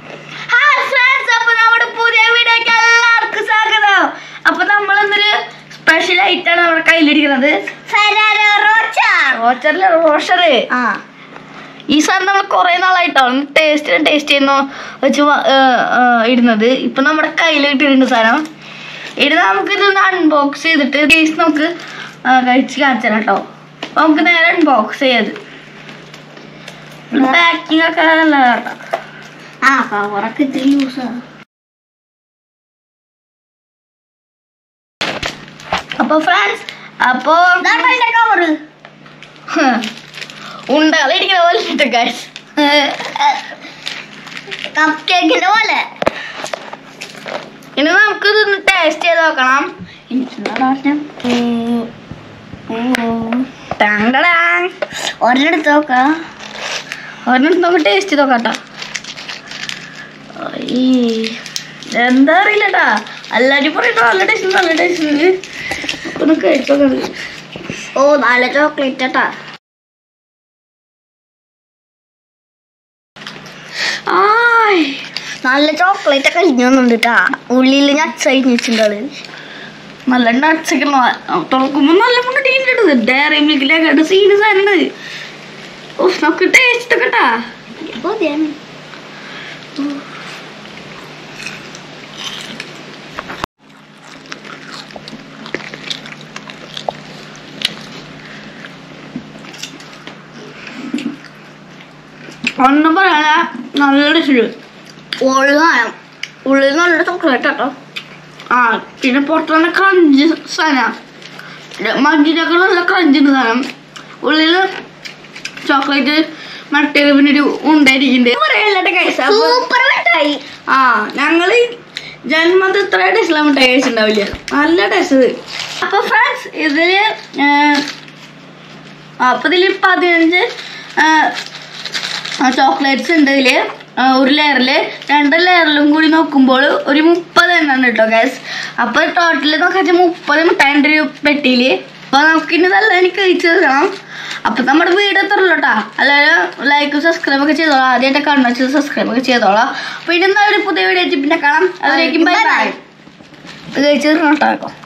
Hi friends അപ്പൊ നമ്മുടെ പുതിയ വീഡിയോക്ക് എല്ലാവർക്കും സ്വാഗതം അപ്പൊ നമ്മൾ ഇന്നൊരു സ്പെഷ്യൽ ആയിട്ടാണ് നമ്മുടെ കയ്യിലിരിക്കുന്നത് റോച്ചറിലെ റോഷറ് ആ ഈ സാധനം നമ്മൾ കുറെ നാളായിട്ടാണ് ടേസ്റ്റ് ടേസ്റ്റ് ചെയ്യുന്ന വെച്ച് വ- ഏ, ഏ, ഇടുന്നത് ഇപ്പൊ നമ്മുടെ കയ്യിൽ കിട്ടിയിട്ടുണ്ട് സാധനം ഇത് നമുക്ക് ഇതൊന്ന് അൺബോക്സ് ചെയ്തിട്ട് ടേസ്റ്റ് നമുക്ക് ആ, കഴിച്ച് കാണിച്ചു തരാം കേട്ടോ അപ്പൊ നമുക്ക് നേരെ അൺബോക്സ് ചെയ്യാത് പാക്കിംഗ് ഒക്കെ നല്ലതാട്ടോ ആ കവറൊക്കെ ഇത്തിരി ലൂസാ അപ്പൊ ഫ്രണ്ട്സ് അപ്പൊ കവറ് ഉണ്ടാകാതിരിക്കുന്ന പോലെ ഉണ്ട് guys. കപ്പ് കേക്കിന്റെ പോലെ ഇനി നമുക്ക് ഇതൊന്ന് ടേസ്റ്റ് ചെയ്ത് നോക്കണം ടാങ് ടടാങ്. ഒരെടുത്ത് നോക്കാം ഒരെണ്ണം നമുക്ക് ടേസ്റ്റ് ചെയ്ത് നോക്കാം ട്ടോ. ഈ എന്താ അറിയില്ലട്ടാ എല്ലാരും പറയട്ടോ നല്ല ടേസ്റ്റ് നല്ല ടേസ്റ്റ് അപ്പൊ ഒന്ന് കഴിച്ചു നോക്കാം ഓ നല്ല ചോക്ലേറ്റ് കേട്ടാ ആയ് നല്ല ചോക്ലേറ്റ് ഒക്കെ അലിഞ്ഞു വന്നുണ്ട് കേട്ടാ ഉള്ളിൽ നട്സ് അരിഞ്ഞു വെച്ചിട്ടുണ്ടാള് നല്ല നട്സൊക്കെ തുറക്കുമ്പോ നല്ല മുന്നോട്ട് ഡയറി മിൽക്കിലേക്ക് സീരിയസ് ആയിട്ടുണ്ട് ഓ നമുക്ക് ടേസ്റ്റ് ഒക്കെ ട്ടാ ഒന്നും പറയാന നല്ല ടേസ്റ്റ് ഉള്ളിൽ ഉള്ളിൽ നല്ല ചോക്ലേറ്റ് കേട്ടോ ആ പിന്നെ പുറത്ത് നല്ല ക്രഞ്ച് സാധനം മഞ്ഞിനൊക്കെ നല്ല ക്രഞ്ച് ഉണ്ട് സാധനം ഉള്ളില് ചോക്ലേറ്റ് മറ്റേ പിന്നെ ഒരു ഉണ്ടായിരിക്കുന്നുണ്ട് പറയല്ലേ കഴിച്ച സൂപ്പർ മിഠായി ആ ഞങ്ങള് ജന്മത്ത് ഇത്ര ടേസ്റ്റില്ല മിഠായി കഴിച്ചിട്ടുണ്ടാവില്ല നല്ല ടേസ്റ്റ് അപ്പൊ ഫ്രണ്ട്സ് ഇതില് ഏർ, ആ, അപ്പൊ ഇതില് പതിനഞ്ച് ചോക്ലേറ്റ്സ് ഉണ്ട് ഇതില് ആ, ഒരു ലെയറില് രണ്ട് ലെയറിലും കൂടി നോക്കുമ്പോൾ ഒരു മുപ്പത് എണ്ണാണ് കേട്ടോ ഗ്യാസ് അപ്പൊ ടോട്ടല് നോക്കാച്ച മുപ്പത് മിഠായി ഉണ്ട് ഒരു പെട്ടിയില് അപ്പൊ നമുക്ക് ഇനി നല്ല എനിക്ക് കഴിച്ചു തരണം അപ്പൊ നമ്മുടെ വീട് എത്ര കേട്ടാ അല്ലാതെ ലൈക്ക് സബ്സ്ക്രൈബ് ഒക്കെ ചെയ്തോളാം ആദ്യമായിട്ട് കാണുന്ന വെച്ചാൽ സബ്സ്ക്രൈബ് ഒക്കെ ചെയ്തോളാം അപ്പൊ ഇനി ഒരു പുതിയ വീഡിയോ പിന്നെ കാണാം അതിലേക്കും ബൈ ബൈ ഇത് കഴിച്ചു തരണം കേട്ടോ